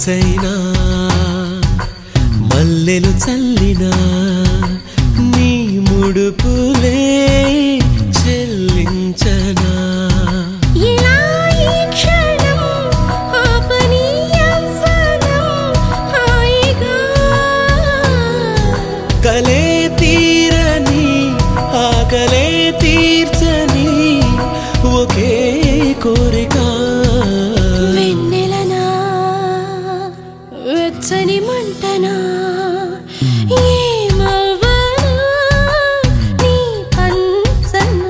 మనసైనా మల్లెలు చల్లినా నీ ముడుపులే చెల్లించనా ఇలా ఈ క్షణం ఆపని యవ్వనం హాయిగా కలే తీరని ఆకలే తీర్చని ఒకే కోరిక వెన్నెలనా వెచ్చని మంటనా ఏమవ్వనా నీ పంచనా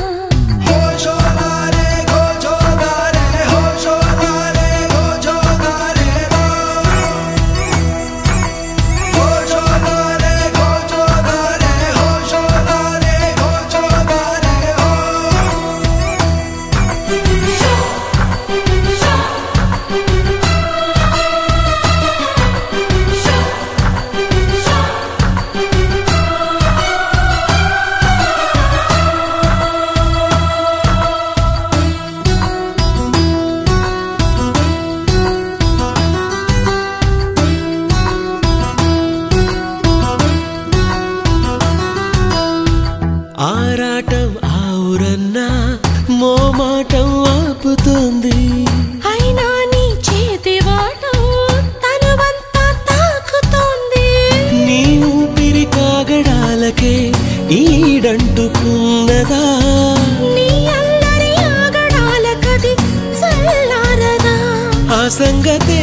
ఆరాటం ఆవురన్నా మోమాటం ఆపుతుంది అయినా నీ చేతి వాటం తనువంతా తాకుతోంది నీ ఊపిరి కాగడాలకే ఈడంటుకున్నదా నీ అల్లరి ఆగడాల కది చల్లారదా ఆ సంగతే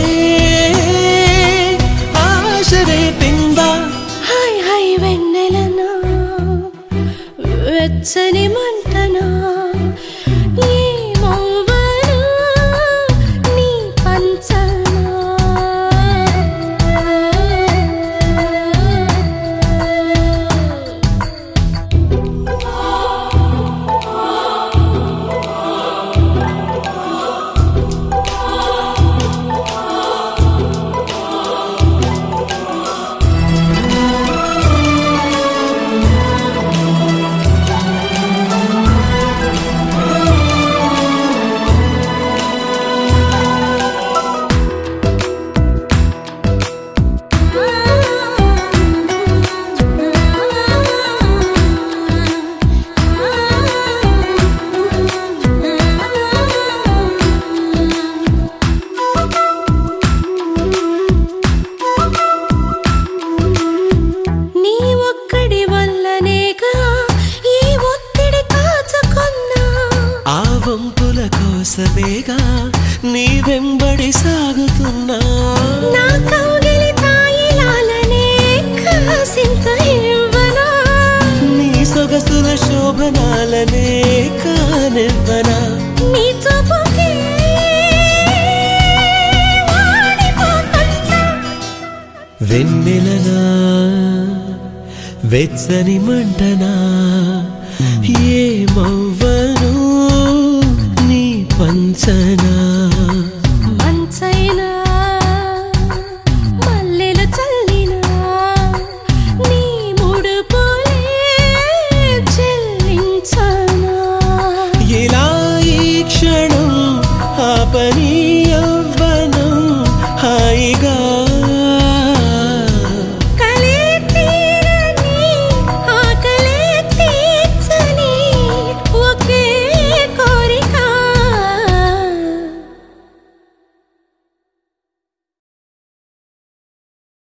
ఆశరే పిందా హాయ్ హాయ్ వెన్నెలనా వెచ్చని మంటనా ఏమవ్వనా నీ పంచనా నీ ఒక్కడి వల్లనేగా ఈ ఒత్తిడి కాచుకున్నా ఆ వంపుల కోసమేగా నీ వెంబడి సాగుతున్నా నా కౌగిలి తాయిలాలనే కాసింత ఇవ్వనా నీ సొగసుల శోభనాలనే కానివ్వనా నీ చూపుకి వాడిపోతున్నా వెన్నెలనా వెచ్చని మంటనా ఏమవ్వను నీ పంచనా